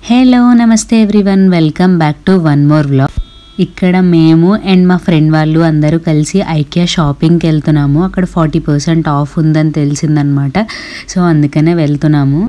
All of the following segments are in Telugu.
హలో నమస్తే everyone welcome back to one more vlog ఇక్కడ మేము అండ్ మా ఫ్రెండ్ వాళ్ళు అందరూ కలిసి ఐకియా షాపింగ్కి వెళ్తున్నాము అక్కడ ఫార్టీ పర్సెంట్ ఆఫ్ ఉందని తెలిసిందనమాట సో అందుకనే వెళ్తున్నాము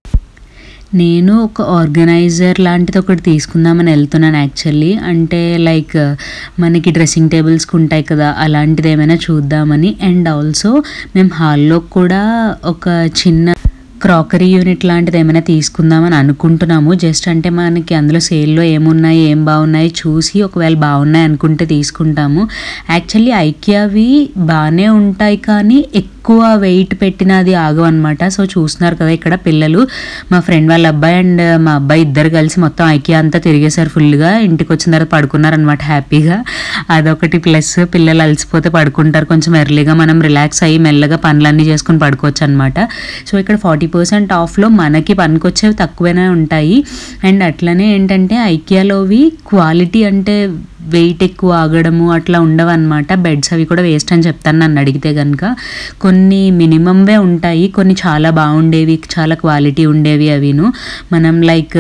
నేను ఒక ఆర్గనైజర్ లాంటిది ఒకటి తీసుకుందామని వెళ్తున్నాను యాక్చువల్లీ అంటే లైక్ మనకి డ్రెస్సింగ్ టేబుల్స్కి ఉంటాయి కదా అలాంటిది ఏమైనా చూద్దామని అండ్ ఆల్సో మేము హాల్లో కూడా ఒక చిన్న క్రాకరీ యూనిట్ లాంటిది ఏమైనా తీసుకుందామని అనుకుంటున్నాము జస్ట్ అంటే మనకి అందులో సేల్లో ఏమున్నాయి ఏం బాగున్నాయి చూసి ఒకవేళ బాగున్నాయి అనుకుంటే తీసుకుంటాము యాక్చువల్లీ ఐకియావి బాగానే ఉంటాయి కానీ ఎక్కువ వెయిట్ పెట్టినది ఆగవు అనమాట సో చూస్తున్నారు కదా ఇక్కడ పిల్లలు మా ఫ్రెండ్ వాళ్ళ అబ్బాయి అండ్ మా అబ్బాయి ఇద్దరు కలిసి మొత్తం ఐకియా అంతా తిరిగేశారు ఫుల్గా ఇంటికి వచ్చిన తర్వాత పడుకున్నారు అనమాట హ్యాపీగా అదొకటి ప్లస్ పిల్లలు అలసిపోతే పడుకుంటారు కొంచెం ఎర్లీగా మనం రిలాక్స్ అయ్యి మెల్లగా పనులన్నీ చేసుకుని పడుకోవచ్చు అనమాట సో ఇక్కడ ఫార్టీ పర్సెంట్ ఆఫ్లో మనకి పనికొచ్చేవి తక్కువనే ఉంటాయి అండ్ అట్లనే ఏంటంటే ఐకియాలోవి క్వాలిటీ అంటే వెయిట్ ఎక్కువ ఆగడము అట్లా ఉండవు అనమాట బెడ్స్ అవి కూడా వేస్ట్ అని చెప్తాను నన్ను అడిగితే కనుక కొన్ని మినిమంవే ఉంటాయి కొన్ని చాలా బాగుండేవి చాలా క్వాలిటీ ఉండేవి అవిను మనం లైక్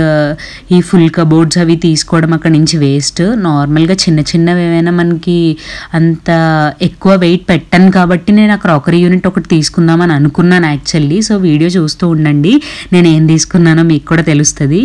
ఈ ఫుల్ కబోర్డ్స్ అవి తీసుకోవడం అక్కడ నుంచి వేస్ట్ నార్మల్గా చిన్న చిన్నవి ఏమైనా మనకి అంత ఎక్కువ వెయిట్ పెట్టాను కాబట్టి నేను ఆ క్రాకరీ యూనిట్ ఒకటి తీసుకుందామని అనుకున్నాను యాక్చువల్లీ సో వీడియో చూస్తూ ఉండండి నేను ఏం తీసుకున్నానో మీకు కూడా తెలుస్తుంది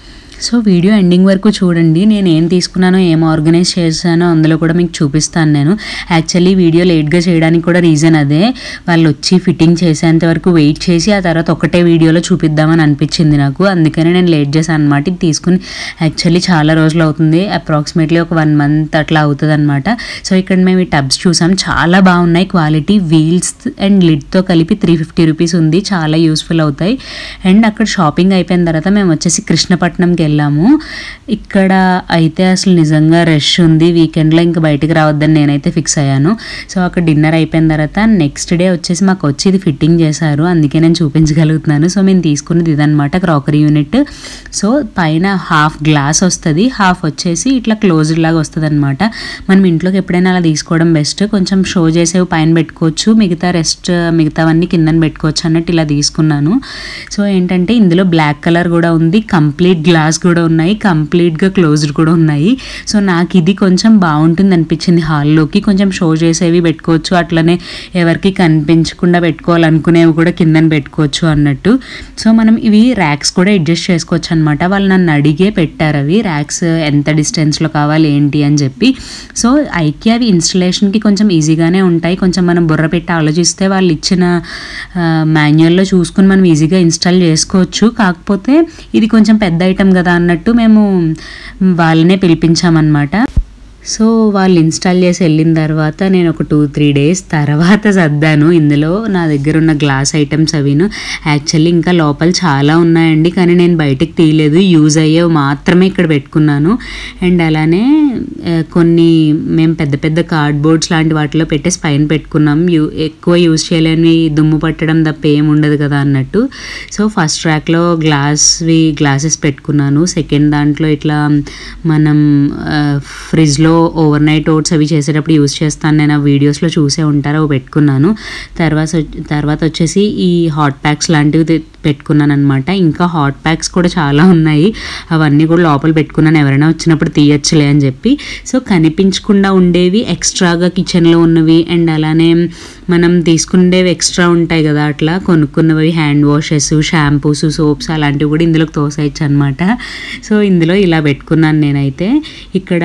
సో వీడియో ఎండింగ్ వరకు చూడండి నేను ఏం తీసుకున్నానో ఏం ఆర్గనైజ్ చేశానో అందులో కూడా మీకు చూపిస్తాను నేను యాక్చువల్లీ వీడియో లేట్గా చేయడానికి కూడా రీజన్ అదే వాళ్ళు వచ్చి ఫిట్టింగ్ చేసేంత వరకు వెయిట్ చేసి ఆ తర్వాత ఒకటే వీడియోలో చూపిద్దామని అనిపించింది నాకు అందుకనే నేను లేట్ చేశాను అనమాట ఇది తీసుకుని యాక్చువల్లీ చాలా రోజులు అవుతుంది అప్రాక్సిమేట్లీ ఒక వన్ మంత్ అట్లా అవుతుంది అనమాట సో ఇక్కడ మేము ఈ టబ్స్ చూసాం చాలా బాగున్నాయి క్వాలిటీ వీల్స్ అండ్ లిడ్తో కలిపి త్రీ ఫిఫ్టీ రూపీస్ ఉంది చాలా యూస్ఫుల్ అవుతాయి అండ్ అక్కడ షాపింగ్ అయిపోయిన తర్వాత మేము వచ్చేసి కృష్ణపట్నంకి వెళ్ళాము ఇక్కడ అయితే అసలు నిజంగా రష్ ఉంది వీకెండ్లో ఇంకా బయటికి రావద్దని నేనైతే ఫిక్స్ అయ్యాను సో అక్కడ డిన్నర్ అయిపోయిన తర్వాత నెక్స్ట్ డే వచ్చేసి మాకు వచ్చి ఇది ఫిట్టింగ్ చేశారు అందుకే నేను చూపించగలుగుతున్నాను సో మేము తీసుకున్నది ఇదనమాట క్రాకరీ యూనిట్ సో పైన హాఫ్ గ్లాస్ వస్తుంది హాఫ్ వచ్చేసి ఇట్లా క్లోజ్డ్ లాగా వస్తుంది అనమాట మనం ఇంట్లోకి ఎప్పుడైనా అలా తీసుకోవడం బెస్ట్ కొంచెం షో చేసేవి పైన పెట్టుకోవచ్చు మిగతా రెస్ట్ మిగతావన్నీ కిందన పెట్టుకోవచ్చు అన్నట్టు ఇలా తీసుకున్నాను సో ఏంటంటే ఇందులో బ్లాక్ కలర్ కూడా ఉంది కంప్లీట్ గ్లాస్ కూడా ఉన్నాయి కంప్లీట్గా క్లోజ్డ్ కూడా ఉన్నాయి సో నాకు ఇది కొంచెం బాగుంటుంది అనిపించింది హాల్లోకి కొంచెం షో చేసేవి పెట్టుకోవచ్చు అట్లనే ఎవరికి కనిపించకుండా పెట్టుకోవాలనుకునేవి కూడా కిందన పెట్టుకోవచ్చు అన్నట్టు సో మనం ఇవి ర్యాక్స్ కూడా అడ్జస్ట్ చేసుకోవచ్చు అనమాట వాళ్ళు నన్ను అడిగే పెట్టారు అవి ర్యాక్స్ ఎంత డిస్టెన్స్లో కావాలి ఏంటి అని చెప్పి సో ఐకి అవి ఇన్స్టలేషన్కి కొంచెం ఈజీగానే ఉంటాయి కొంచెం మనం బుర్ర పెట్టి ఆలోచిస్తే వాళ్ళు ఇచ్చిన మాన్యువల్లో చూసుకుని మనం ఈజీగా ఇన్స్టాల్ చేసుకోవచ్చు కాకపోతే ఇది కొంచెం పెద్ద ఐటమ్ కదా అన్నట్టు మేము వాళ్ళనే పిలిపించామన్నమాట సో వాళ్ళు ఇన్స్టాల్ చేసి వెళ్ళిన తర్వాత నేను ఒక టూ త్రీ డేస్ తర్వాత సర్దాను ఇందులో నా దగ్గర ఉన్న గ్లాస్ ఐటమ్స్ అవిను యాక్చువల్లీ ఇంకా లోపల చాలా ఉన్నాయండి కానీ నేను బయటకు తీయలేదు యూజ్ అయ్యేవి మాత్రమే ఇక్కడ పెట్టుకున్నాను అండ్ అలానే ఆ, కొన్ని మేము పెద్ద పెద్ద కార్డ్బోర్డ్స్ లాంటి వాటిలో పెట్టేసి పైన పెట్టుకున్నాం యూ ఎక్కువ యూజ్ చేయలేని దుమ్ము పట్టడం తప్ప ఏం ఉండదు కదా అన్నట్టు సో ఫస్ట్ ట్రాక్లో గ్లాస్వి గ్లాసెస్ పెట్టుకున్నాను సెకండ్ దాంట్లో ఇట్లా మనం ఆ, ఫ్రిడ్జ్లో ఓవర్ నైట్ ఓట్స్ అవి చేసేటప్పుడు యూస్ చేస్తాను నేను ఆ వీడియోస్లో చూసే ఉంటారు అవి పెట్టుకున్నాను తర్వాత వచ్చ- తర్వాత వచ్చేసి ఈ హాట్ ప్యాక్స్ లాంటివి తె- పెట్టుకున్నాను అనమాట ఇంకా హాట్ ప్యాక్స్ కూడా చాలా ఉన్నాయి అవన్నీ కూడా లోపల పెట్టుకున్నాను ఎవరైనా వచ్చినప్పుడు తీయచ్చులే అని చెప్పి సో కనిపించకుండా ఉండేవి ఎక్స్ట్రాగా కిచెన్లో ఉన్నవి అండ్ అలానే మనం తీసుకునేవి ఎక్స్ట్రా ఉంటాయి కదా అట్లా కొనుక్కున్నవి హ్యాండ్ వాషెస్ షాంపూస్ సోప్స్ అలాంటివి కూడా ఇందులోకి తోసేయచ్చు అనమాట సో ఇందులో ఇలా పెట్టుకున్నాను నేనైతే ఇక్కడ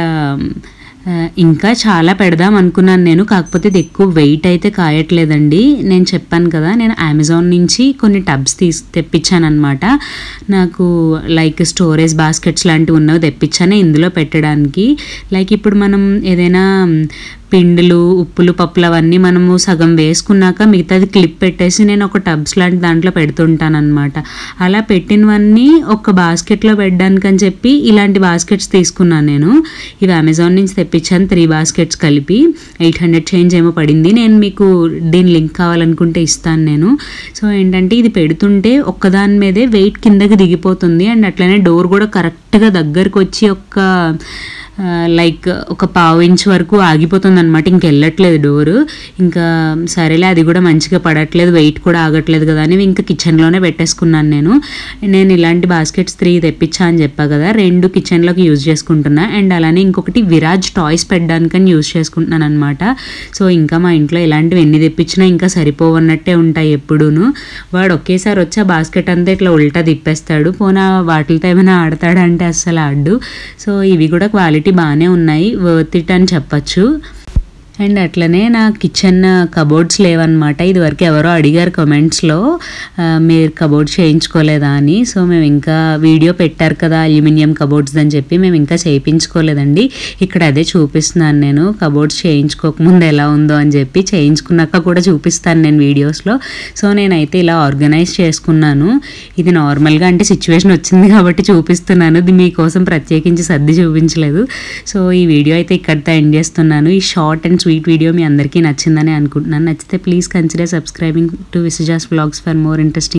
ఆ, ఇంకా చాలా పెడదాం అనుకున్నాను నేను కాకపోతే ఇది ఎక్కువ వెయిట్ అయితే కాయట్లేదండి నేను చెప్పాను కదా నేను అమెజాన్ నుంచి కొన్ని టబ్స్ తీసి తెప్పించాను అనమాట నాకు లైక్ స్టోరేజ్ బాస్కెట్స్ లాంటివి ఉన్నవి తెప్పించాను ఇందులో పెట్టడానికి లైక్ ఇప్పుడు మనం ఏదైనా పిండిలు ఉప్పులు పప్పులు అవన్నీ మనము సగం వేసుకున్నాక మిగతాది క్లిప్ పెట్టేసి నేను ఒక టబ్స్ లాంటి దాంట్లో పెడుతుంటాను అనమాట అలా పెట్టినవన్నీ ఒక బాస్కెట్లో పెట్టడానికి అని చెప్పి ఇలాంటి బాస్కెట్స్ తీసుకున్నాను నేను ఇవి అమెజాన్ నుంచి తెప్పించాను త్రీ బాస్కెట్స్ కలిపి ఎయిట్ హండ్రెడ్ చేంజ్ ఏమో పడింది నేను మీకు దీని లింక్ కావాలనుకుంటే ఇస్తాను నేను సో ఏంటంటే ఇది పెడుతుంటే ఒక్కదాని మీదే వెయిట్ కిందకి దిగిపోతుంది అండ్ అట్లనే డోర్ కూడా కరెక్ట్గా దగ్గరకు వచ్చి ఒక లైక్ ఒక పావు ఇంచ్ వరకు ఆగిపోతుంది అనమాట ఇంక వెళ్ళట్లేదు డోరు ఇంకా సరేలే అది కూడా మంచిగా పడట్లేదు వెయిట్ కూడా ఆగట్లేదు కదా అని ఇంకా కిచెన్లోనే పెట్టేసుకున్నాను నేను నేను ఇలాంటి బాస్కెట్స్ త్రీ తెప్పించా అని చెప్పా కదా రెండు కిచెన్లోకి యూజ్ చేసుకుంటున్నా అండ్ అలానే ఇంకొకటి విరాజ్ టాయ్స్ పెట్టడానికని యూజ్ చేసుకుంటున్నాను అనమాట సో ఇంకా మా ఇంట్లో ఇలాంటివి ఎన్ని తెప్పించినా ఇంకా సరిపోవన్నట్టే ఉంటాయి ఎప్పుడూను వాడు ఒకేసారి వచ్చి ఆ బాస్కెట్ అంతా ఇట్లా ఉల్టా తిప్పేస్తాడు పోనా వాటితో ఏమైనా ఆడతాడంటే అస్సలు ఆడు సో ఇవి కూడా క్వాలిటీ బాగానే ఉన్నాయి వర్త్ ఇట్ అని చెప్పచ్చు అండ్ అట్లనే నా కిచెన్ కబోర్డ్స్ లేవన్నమాట ఇదివరకు ఎవరో అడిగారు కమెంట్స్లో మీరు కబోర్డ్స్ చేయించుకోలేదా అని సో మేము ఇంకా వీడియో పెట్టారు కదా అల్యూమినియం కబోర్డ్స్ అని చెప్పి మేము ఇంకా చేయించుకోలేదండి ఇక్కడ అదే చూపిస్తున్నాను నేను కబోర్డ్స్ చేయించుకోకముందు ఎలా ఉందో అని చెప్పి చేయించుకున్నాక కూడా చూపిస్తాను నేను వీడియోస్లో సో నేనైతే ఇలా ఆర్గనైజ్ చేసుకున్నాను ఇది నార్మల్గా అంటే సిచ్యువేషన్ వచ్చింది కాబట్టి చూపిస్తున్నాను ఇది మీకోసం ప్రత్యేకించి సర్ది చూపించలేదు సో ఈ వీడియో అయితే ఇక్కడితో ఎండ్ చేస్తున్నాను ఈ షార్ట్ అండ్ స్వీట్ వీడియో మీ అందరికీ నచ్చిందని అనుకుంటున్నాను నచ్చితే ప్లీజ్ కన్సిడర్ సబ్స్క్రైబింగ్ టు విసిజాస్ వ్లాగ్స్ ఫర్ మోర్ ఇంట్రెస్టింగ్